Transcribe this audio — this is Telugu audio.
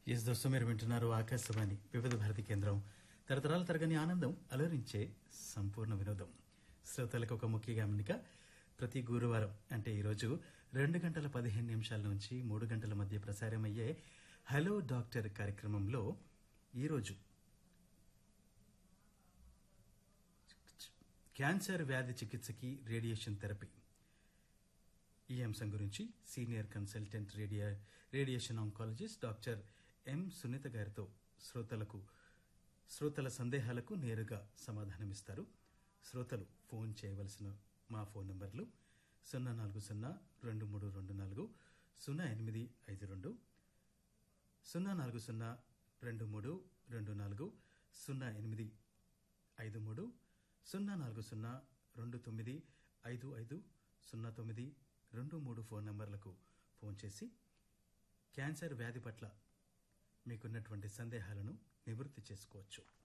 ఎస్ దోస్తు మీరు వింటున్నారు ఆకాశవాణి వివిధ భారతి కేంద్రం తరతరాల తరగని ఆనందం అలరించే సంపూర్ణ వినోదం శ్రోతలకు ఒక ముఖ్య గమనిక ప్రతి గురువారం అంటే ఈరోజు రెండు గంటల పదిహేను నిమిషాల నుంచి మూడు గంటల మధ్య ప్రసారమయ్యే హలో డాక్టర్ కార్యక్రమంలో ఈరోజు క్యాన్సర్ వ్యాధి చికిత్సకి రేడియేషన్ థెరపీ ఈ అంశం గురించి సీనియర్ కన్సల్టెంట్ రేడియా radiation oncologist doctor M Sunitha గారితో శ్రోతలకు శ్రోతల సందేహాలకు నేరుగా సమాధానమిస్తారు శ్రోతలు ఫోన్ చేయవలసిన మా ఫోన్ నంబర్లు సున్నా నాలుగు సున్నా రెండు మూడు రెండు నాలుగు సున్నా ఎనిమిది ఐదు రెండు సున్నా నాలుగు సున్నా రెండు మూడు రెండు నాలుగు సున్నా ఎనిమిది ఐదు మూడు సున్నా నాలుగు సున్నా రెండు తొమ్మిది ఐదు ఐదు సున్నా తొమ్మిది రెండు మూడు ఫోన్ నంబర్లకు ఫోన్ చేసి క్యాన్సర్ వ్యాధి పట్ల మీకున్నటువంటి సందేహాలను నివృత్తి చేసుకోవచ్చు